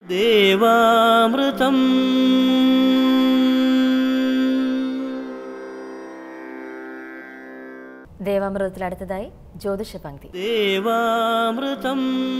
ദേവാമൃതം ദേവാമൃതത്തിൽ അടുത്തതായി ജ്യോതിഷ പങ്ക്തി ദേവാമൃതം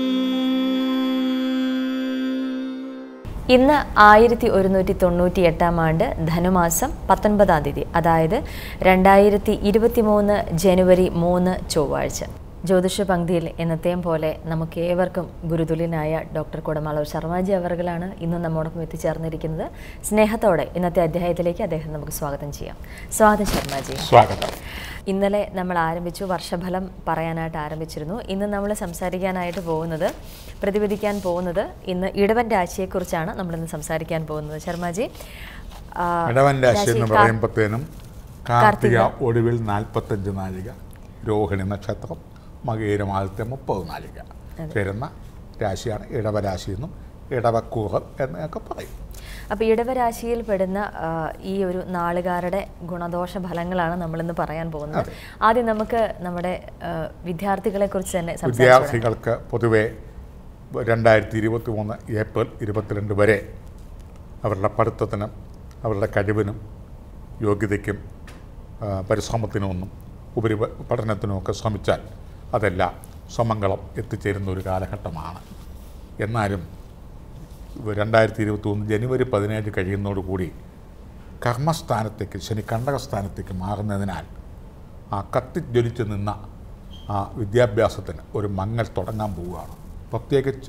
ഇന്ന് ആയിരത്തി ഒരുന്നൂറ്റി തൊണ്ണൂറ്റി എട്ടാം ആണ്ട് ധനുമാസം പത്തൊൻപതാം തീയതി അതായത് രണ്ടായിരത്തി ഇരുപത്തി മൂന്ന് ജനുവരി മൂന്ന് ചൊവ്വാഴ്ച ജ്യോതിഷ പങ്ക്തിയിൽ എന്നത്തെയും പോലെ നമുക്ക് ഏവർക്കും ഗുരുതുല്യനായ ഡോക്ടർ കുടമാളൂർ ശർമാജി അവർകളാണ് ഇന്ന് നമ്മോടൊപ്പം എത്തിച്ചേർന്നിരിക്കുന്നത് സ്നേഹത്തോടെ ഇന്നത്തെ അധ്യായത്തിലേക്ക് അദ്ദേഹം നമുക്ക് സ്വാഗതം ചെയ്യാം സ്വാഗതം ശർമാജി സ്വാഗതം ഇന്നലെ നമ്മൾ ആരംഭിച്ചു വർഷഫലം പറയാനായിട്ട് ആരംഭിച്ചിരുന്നു ഇന്ന് നമ്മൾ സംസാരിക്കാനായിട്ട് പോകുന്നത് പ്രതിവിധിക്കാൻ പോകുന്നത് ഇന്ന് ഇടവൻ രാശിയെക്കുറിച്ചാണ് നമ്മളിന്ന് സംസാരിക്കാൻ പോകുന്നത് ശർമാജി ആ, ഇടവൻ രാശി രാശി എന്ന് കാ- പറയുമ്പോഴത്തേനും കാർത്തിക ഒടുവിൽ നാൽപ്പത്തഞ്ച് നാഴിക രോഹിണി നക്ഷത്രം മകീരം ആദ്യത്തെ മുപ്പത് നാഴിക ചേരുന്ന രാശിയാണ് ഇടവരാശി എന്നും ഇടവക്കൂഹം എന്നൊക്കെ പറയും അപ്പോൾ ഇടവരാശിയിൽ പെടുന്ന ആ, ഈ ഒരു നാളുകാരുടെ ഗുണദോഷ ഫലങ്ങളാണ് നമ്മളിന്ന് പറയാൻ പോകുന്നത് ആദ്യം നമുക്ക് നമ്മുടെ ആ, വിദ്യാർത്ഥികളെ കുറിച്ച് തന്നെ സംസാരിച്ചു വിദ്യാർത്ഥികൾക്ക് പൊതുവെ രണ്ടായിരത്തി ഇരുപത്തി മൂന്ന് ഏപ്രിൽ ഇരുപത്തിരണ്ട് വരെ അവരുടെ പഠിത്തത്തിനും അവരുടെ കഴിവിനും യോഗ്യതയ്ക്കും ആ, പരിശ്രമത്തിനുമൊന്നും ഉപരി പഠനത്തിനുമൊക്കെ ശ്രമിച്ചാൽ അതെല്ലാം സമങ്കളം എത്തിച്ചേരുന്ന ഒരു കാലഘട്ടമാണ് എന്നാലും രണ്ടായിരത്തി ഇരുപത്തി ഒന്ന് ജനുവരി പതിനേഴ് കഴിയുന്നതോടുകൂടി കർമ്മസ്ഥാനത്തേക്ക് ശനി കണ്ടകസ്ഥാനത്തേക്ക് മാറുന്നതിനാൽ ആ കത്തിജ്വലിച്ച് നിന്ന ആ വിദ്യാഭ്യാസത്തിന് ഒരു മങ്ങൽ തുടങ്ങാൻ പോവുകയാണ് പ്രത്യേകിച്ച്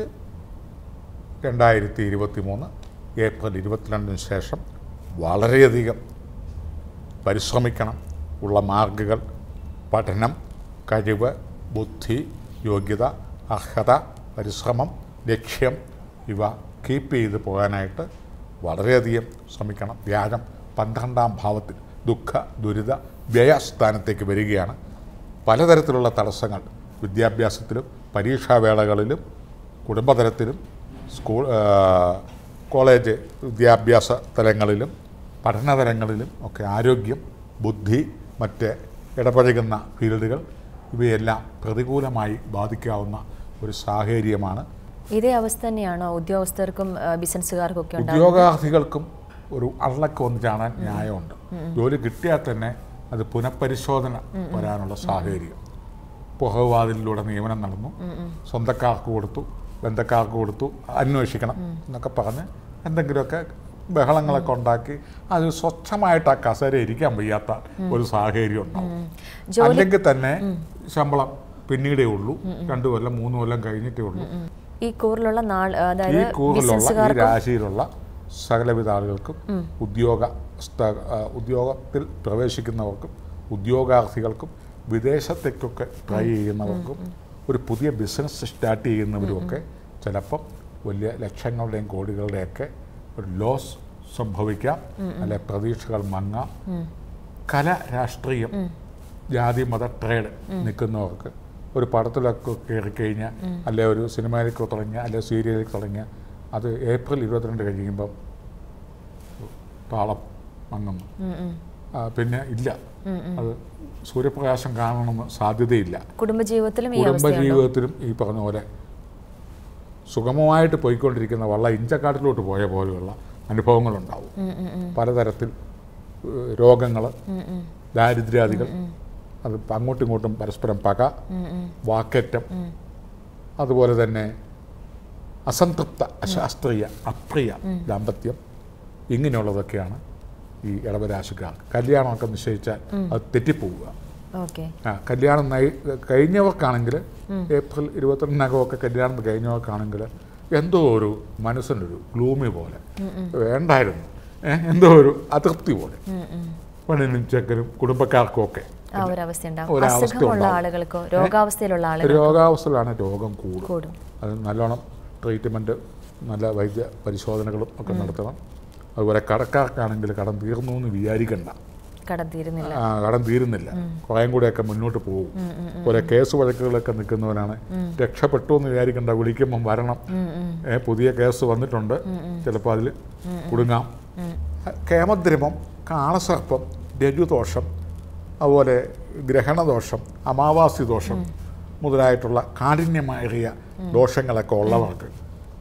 രണ്ടായിരത്തി ഇരുപത്തി മൂന്ന് ഏപ്രിൽ ഇരുപത്തിരണ്ടിന് ശേഷം വളരെയധികം പരിശ്രമിക്കണം ഉള്ള മാർഗുകൾ പഠനം കഴിവ് ബുദ്ധി യോഗ്യത അർഹത പരിശ്രമം ലക്ഷ്യം ഇവ കീപ്പ് ചെയ്ത് പോകാനായിട്ട് വളരെയധികം ശ്രമിക്കണം വ്യാഴം പന്ത്രണ്ടാം ഭാവത്തിൽ ദുഃഖ ദുരിത വ്യയസ്ഥാനത്തേക്ക് വരികയാണ് പലതരത്തിലുള്ള തടസ്സങ്ങൾ വിദ്യാഭ്യാസത്തിലും പരീക്ഷാവേളകളിലും കുടുംബതലത്തിലും സ്കൂൾ ആ, കോളേജ് വിദ്യാഭ്യാസ തലങ്ങളിലും പഠനതലങ്ങളിലും ഒക്കെ ആരോഗ്യം ബുദ്ധി മറ്റ് ഇടപഴകുന്ന ഫീൽഡുകൾ ഇവയെല്ലാം പ്രതികൂലമായി ബാധിക്കാവുന്ന ഒരു സാഹചര്യമാണ് ഇതേ അവസ്ഥ തന്നെയാണോ ഉദ്യോഗസ്ഥർക്കും ആ, ബിസിനസ്സുകാർക്കും ഒക്കെ ഉണ്ടാകുന്നത് ഉദ്യോഗാർത്ഥികൾക്കും ഒരു അള്ളക്ക് വന്ന് ചാടാൻ ന്യായമുണ്ട് ജോലി കിട്ടിയാൽ തന്നെ അത് പുനഃപരിശോധന വരാനുള്ള സാഹചര്യം പുഹവാതിലൂടെ നിയമനം നടന്നു സ്വന്തക്കാർക്ക് കൊടുത്തു ബന്ധക്കാർക്ക് കൊടുത്തു അന്വേഷിക്കണം എന്നൊക്കെ പറഞ്ഞ് എന്തെങ്കിലുമൊക്കെ ബഹളങ്ങളൊക്കെ ഉണ്ടാക്കി അത് സ്വച്ഛമായിട്ട് ആ കസേര ഇരിക്കാൻ വയ്യാത്ത ഒരു സാഹചര്യം ഉണ്ടാവും അല്ലെങ്കിൽ തന്നെ ശമ്പളം പിന്നീടേ ഉള്ളൂ രണ്ടു കൊല്ലം മൂന്ന് കൊല്ലം കഴിഞ്ഞിട്ടേ ഉള്ളൂ ഈ കൂറിലുള്ള നാൾ ഈ അതായത് കൂറിലുള്ള ഈ ബിസിനസ്സുകാർക്കും രാശിയിലുള്ള സകലവിധ ആളുകൾക്കും ഉദ്യോഗ സ്ഥ- ആ, ഉദ്യോഗത്തിൽ പ്രവേശിക്കുന്നവർക്കും ഉദ്യോഗാർത്ഥികൾക്കും വിദേശത്തേക്കൊക്കെ ട്രൈ ചെയ്യുന്നവർക്കും ഒരു പുതിയ ബിസിനസ് സ്റ്റാർട്ട് ചെയ്യുന്നവരുമൊക്കെ ചിലപ്പം വലിയ ലക്ഷങ്ങളുടെയും കോടികളുടെയൊക്കെ ഒരു ലോസ് സംഭവിക്കാം അല്ലെ പ്രതീക്ഷകൾ മങ്ങാം കല രാഷ്ട്രീയം ജാതി മത ട്രേഡ് നിൽക്കുന്നവർക്ക് ഒരു പടത്തിലൊക്കെ കയറി കഴിഞ്ഞാൽ അല്ലെ ഒരു സിനിമയിലേക്ക് തുടങ്ങിയ അല്ലെ സീരിയലിലേക്ക് തുടങ്ങിയ അത് ഏപ്രിൽ ഇരുപത്തിരണ്ട് കഴിയുമ്പം താളം മങ്ങുന്നു ആ, പിന്നെ ഇല്ല അത് സൂര്യപ്രകാശം കാണണമെന്ന് സാധ്യതയില്ല കുടുംബജീവിതത്തിലും ഈ അവസ്ഥയുണ്ടോ കുടുംബജീവിതത്തിലും ഈ പറഞ്ഞ പോലെ സുഗമമായിട്ട് പോയിക്കൊണ്ടിരിക്കുന്ന വള്ള ഇഞ്ചക്കാട്ടിലോട്ട് പോയ പോലെയുള്ള അനുഭവങ്ങളുണ്ടാവും പലതരത്തിൽ രോഗങ്ങൾ ദാരിദ്ര്യാദികൾ അത് അങ്ങോട്ടും ഇങ്ങോട്ടും പരസ്പരം പക വാക്കേറ്റം അതുപോലെ തന്നെ അസംതൃപ്ത അശാസ്ത്രീയ അപ്രിയ ദാമ്പത്യം ഇങ്ങനെയുള്ളതൊക്കെയാണ് ഈ ഇടവരാശിക്കാർ കല്യാണമൊക്കെ നിശ്ചയിച്ചാൽ അത് തെറ്റിപ്പോവുക ഓക്കെ ആ കല്യാണം നയി കഴിഞ്ഞവർക്കാണെങ്കിൽ ഏപ്രിൽ ഇരുപത്തിരണ്ടിനകമൊക്കെ കല്യാണം കഴിഞ്ഞവർക്കാണെങ്കിൽ എന്തോ ഒരു മനസ്സിനൊരു ഗ്ലൂമി പോലെ വേണ്ടായിരുന്നു ഏ, എന്തോ ഒരു അതൃപ്തി പോലെ പെണ്ണിനും ചെക്കനും കുടുംബക്കാർക്കും ഒക്കെ ആ ഒരു അവസ്ഥ ഉണ്ടാവും ഒരവസ്ഥ അസുഖമുള്ള ഉണ്ടാവും. ആളുകൾക്കോ രോഗാവസ്ഥയിലുള്ള ആളുകൾ രോഗാവസ്ഥയിലാണ് രോഗം കൂടും കൂടും അത് നല്ലോണം ട്രീറ്റ്മെൻറ്റ് നല്ല വൈദ്യ പരിശോധനകളും ഒക്കെ നടത്തണം അതുപോലെ കടക്കാർക്കാണെങ്കിൽ കടം തീർന്നു എന്ന് വിചാരിക്കണ്ട കടം തീരുന്നില്ല ആ, കടം തീരുന്നില്ല കുറേയും കൂടെയൊക്കെ മുന്നോട്ട് പോകും പോലെ കേസ് വഴക്കുകളൊക്കെ നിൽക്കുന്നവരാണ് രക്ഷപ്പെട്ടു എന്ന് വിചാരിക്കണ്ട വിളിക്കുമ്പം വരണം ഏ, പുതിയ കേസ് വന്നിട്ടുണ്ട് ചിലപ്പോൾ അതിൽ കുടുങ്ങാം കേമദ്രമം കാളസർപ്പം രജുദോഷം അതുപോലെ ഗ്രഹണദോഷം അമാവാസി ദോഷം മുതലായിട്ടുള്ള കാഠിന്യമേറിയ ദോഷങ്ങളൊക്കെ ഉള്ളവർക്ക്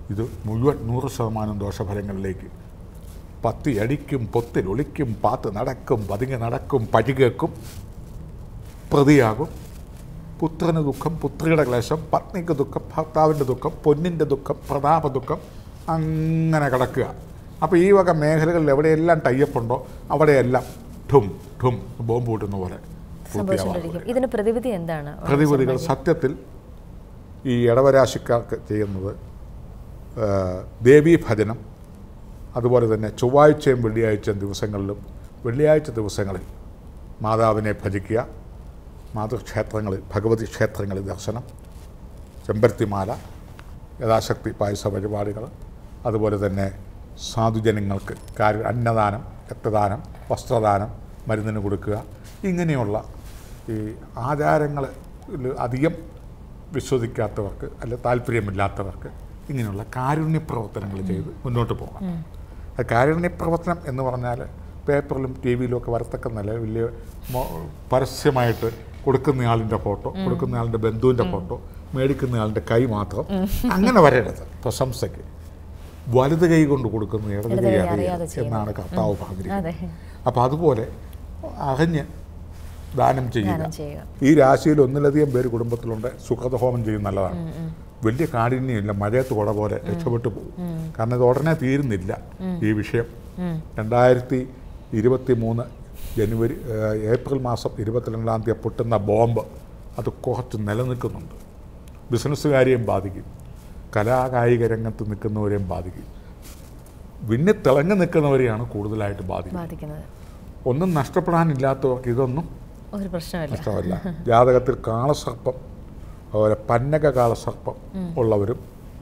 ഇത് മുഴുവൻ നൂറ് ശതമാനം ദോഷഫലങ്ങളിലേക്ക് പത്തി അടിക്കും പൊത്തിലൊളിക്കും പാത്ത് നടക്കും പതുങ്ങി നടക്കും പഴികേക്കും പ്രതിയാകും പുത്രന് ദുഃഖം പുത്രിയുടെ ക്ലേശം പത്നിക്ക് ദുഃഖം ഭർത്താവിൻ്റെ ദുഃഖം പൊന്നിൻ്റെ ദുഃഖം പ്രതാപ ദുഃഖം അങ്ങനെ കിടക്കുക അപ്പോൾ ഈ വക മേഖലകളിൽ എവിടെയെല്ലാം ടൈപ്പുണ്ടോ അവിടെയെല്ലാം ഠും ഠും ബോംബ് പൊട്ടുന്ന പോലെ പൂർത്തിയാവാറുണ്ട് സംഭവിച്ചുകൊണ്ടിരിക്കും ഇതിന് പ്രതിവിധി എന്താണ് പ്രതിവിധികൾ സത്യത്തിൽ ഈ ഇടവരാശിക്കാർക്ക് ചെയ്യുന്നത് ആ, ദേവീഭജനം അതുപോലെ തന്നെ ചൊവ്വാഴ്ചയും വെള്ളിയാഴ്ചയും ദിവസങ്ങളിലും വെള്ളിയാഴ്ച ദിവസങ്ങളിൽ മാതാവിനെ ഭജിക്കുക മാതൃക്ഷേത്രങ്ങളിൽ ഭഗവതി ക്ഷേത്രങ്ങളിൽ ദർശനം ചെമ്പരത്തിമാല യഥാശക്തി പായസ പരിപാടികൾ അതുപോലെ തന്നെ സാധുജനങ്ങൾക്ക് കാര്യ അന്നദാനം രക്തദാനം വസ്ത്രദാനം മരുന്നിന് കൊടുക്കുക ഇങ്ങനെയുള്ള ഈ ആചാരങ്ങളിൽ അധികം വിശ്വസിക്കാത്തവർക്ക് അല്ലെ താല്പര്യമില്ലാത്തവർക്ക് ഇങ്ങനെയുള്ള കാരുണ്യ പ്രവർത്തനങ്ങൾ ചെയ്ത് മുന്നോട്ട് പോകാം ആ കാരുണ്യ പ്രവർത്തനം എന്ന് പറഞ്ഞാൽ പേപ്പറിലും ടി വിയിലും ഒക്കെ വരത്തക്ക നില വലിയ മോ- പരസ്യമായിട്ട് കൊടുക്കുന്നയാളിൻ്റെ ഫോട്ടോ കൊടുക്കുന്നയാളിൻ്റെ ബന്ധുവിൻ്റെ ഫോട്ടോ മേടിക്കുന്നയാളിൻ്റെ കൈ മാത്രം അങ്ങനെ വരരുത് പ്രശംസയ്ക്ക് വലത് കൈ കൊണ്ട് കൊടുക്കുന്ന ഇടത് ഇടത് കൈ കൈ അറിയരുത് അറിയാതെ ചെയ്യണം. എന്നാണ് കർത്താവ് അതെ പറഞ്ഞിരിക്കുന്നത് അപ്പോൾ അതുപോലെ അറിഞ്ഞ് ദാനം ചെയ്യുക ദാനം ചെയ്യുക ഈ രാശിയിൽ ഒന്നിലധികം പേര് കുടുംബത്തിലുണ്ട് സുഹൃതഹോമം ചെയ്യുന്ന നല്ലതാണ് വലിയ കാഠിന്യമില്ല മഴയത്ത് കുട പോലെ രക്ഷപ്പെട്ടു പോകും കാരണം ഇത് ഉടനെ തീരുന്നില്ല ഈ വിഷയം രണ്ടായിരത്തി ഇരുപത്തി മൂന്ന് ജനുവരി ഏഹ്, ഏപ്രിൽ മാസം ഇരുപത്തിരണ്ടാം തീയതി പൊട്ടുന്ന ബോംബ് അത് കുറച്ച് നിലനിൽക്കുന്നുണ്ട് ബിസിനസ്സുകാരെയും ബാധിക്കും കലാകായിക രംഗത്ത് നിൽക്കുന്നവരെയും ബാധിക്കും വിണ്ണി തിളങ്ങി നിൽക്കുന്നവരെയാണ് കൂടുതലായിട്ട് ബാധിക്കുന്നത് ബാധിക്കുന്നത് ഒന്നും നഷ്ടപ്പെടാനില്ലാത്തവർക്ക് ഇതൊന്നും ഒരു പ്രശ്നമില്ല ഇഷ്ടമല്ല ജാതകത്തിൽ കാളസർപ്പം അതുപോലെ പന്നക കാളസർപ്പം ഉള്ളവരും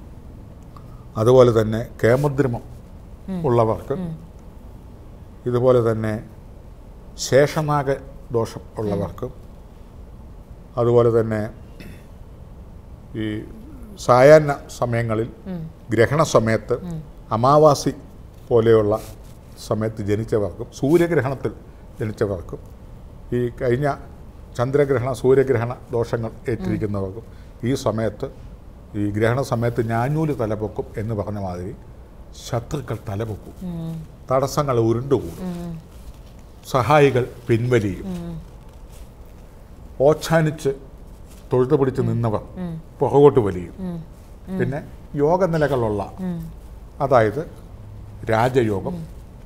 അതുപോലെ തന്നെ കേമദ്രിമം ഉള്ളവർക്ക് ഇതുപോലെ തന്നെ ശേഷനാഗ ദോഷം ഉള്ളവർക്കും അതുപോലെ തന്നെ ഈ സായാഹ്ന സമയങ്ങളിൽ ഗ്രഹണ സമയത്ത് അമാവാസി പോലെയുള്ള സമയത്ത് ജനിച്ചവർക്കും സൂര്യഗ്രഹണത്തിൽ ജനിച്ചവർക്കും ഈ കഴിഞ്ഞ ചന്ദ്രഗ്രഹണ സൂര്യഗ്രഹണ ദോഷങ്ങൾ ഏറ്റിരിക്കുന്നവർക്കും ഈ സമയത്ത് ഈ ഗ്രഹണ സമയത്ത് ഞാഞ്ഞൂല് തലപൊക്കും എന്ന് പറഞ്ഞ മാതിരി ശത്രുക്കൾ തലപൊക്കും തടസ്സങ്ങൾ ഉരുണ്ടുകൂടും സഹായികൾ പിൻവലിയും ഓച്ഛാനിച്ച് തൊഴുതു പിടിച്ച് നിന്നവർ പുറകോട്ട് വലിയും പിന്നെ യോഗനിലകളുള്ള അതായത് രാജയോഗം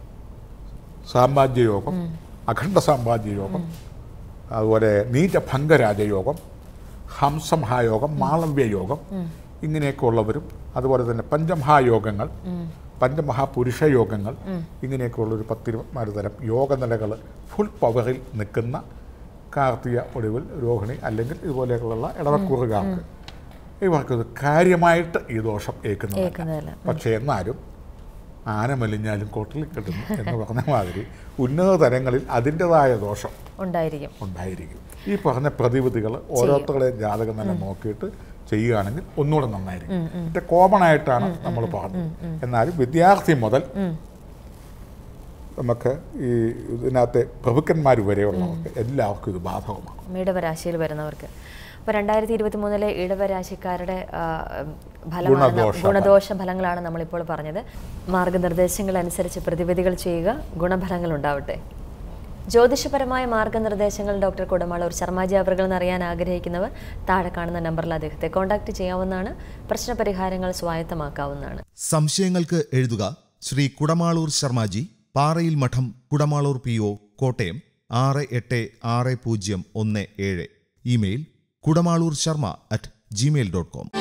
സാമ്രാജ്യയോഗം അഖണ്ഡ സാമ്രാജ്യയോഗം അതുപോലെ നീചഭംഗ രാജയോഗം ഹംസമഹായോഗം മാളവ്യയോഗം ഇങ്ങനെയൊക്കെ ഉള്ളവരും അതുപോലെ തന്നെ പഞ്ചമഹായോഗങ്ങൾ പഞ്ചമഹാപുരുഷ യോഗങ്ങൾ ഇങ്ങനെയൊക്കെ ഉള്ളൊരു പത്തിരുപത്തിനാല് തരം യോഗനിലകൾ ഫുൾ പവറിൽ നിൽക്കുന്ന കാർത്തിക ഒടുവിൽ രോഹിണി അല്ലെങ്കിൽ ഇതുപോലെയൊക്കെയുള്ള ഇടവക്കൂറുകാർക്ക് ഇവർക്കത് കാര്യമായിട്ട് ഈ ദോഷം ഏൽക്കുന്നതല്ല ഏൽക്കുന്നതല്ല. പക്ഷേ എന്നാലും ആന മെലിഞ്ഞാലും കോട്ടിൽ കിട്ടുന്നു എന്ന് പറഞ്ഞ മാതിരി ഉന്നത തലങ്ങളിൽ അതിൻ്റെതായ ദോഷം ഉണ്ടായിരിക്കും ഉണ്ടായിരിക്കും ഈ പറഞ്ഞ പ്രതിവിധികൾ ഓരോരുത്തരുടെയും ജാതകം തന്നെ നോക്കിയിട്ട് ചെയ്യുകയാണെങ്കിൽ ഒന്നുകൂടെ നന്നായിരിക്കും മറ്റേ കോമൺ ആയിട്ടാണ് നമ്മൾ പറഞ്ഞത് എന്നാലും വിദ്യാർത്ഥി മുതൽ നമുക്ക് ഈ ഇതിനകത്തെ പ്രഭുക്കന്മാർ വരെയുള്ളവർക്ക് എല്ലാവർക്കും ഇത് ബാധകമാണ് ഇടവരാശിയിൽ വരുന്നവർക്ക് അപ്പോൾ രണ്ടായിരത്തി ഇരുപത്തി മൂന്നിലെ ഇടവരാശിക്കാരുടെ ആ, ഫലമാണ് ന- ഗുണദോഷ ഗുണദോഷ ഫലങ്ങളാണ് നമ്മളിപ്പോൾ പറഞ്ഞത് മാർഗനിർദ്ദേശങ്ങൾ അനുസരിച്ച് പ്രതിവിധികൾ ചെയ്യുക ഗുണഫലങ്ങൾ ഉണ്ടാവട്ടെ ജ്യോതിഷപരമായ മാർഗനിർദ്ദേശങ്ങൾ ഡോക്ടർ കുടമാളൂർ ശർമാജി അവർകൾ എന്നറിയാൻ ആഗ്രഹിക്കുന്നവർ താഴെ കാണുന്ന നമ്പറിൽ അദ്ദേഹത്തെ കോൺടാക്ട് ചെയ്യാവുന്നതാണ് പ്രശ്നപരിഹാരങ്ങൾ സ്വായത്തമാക്കാവുന്നതാണ് സംശയങ്ങൾക്ക് എഴുതുക ശ്രീ കുടമാളൂർ ശർമാജി പാറയിൽ മഠം കുടമാളൂർ പി ഒ കോട്ടയം ആറ് എട്ട് ആറ് പൂജ്യം ഒന്ന് ഏഴ് email Kudamaloor Sharma at Gmail dot com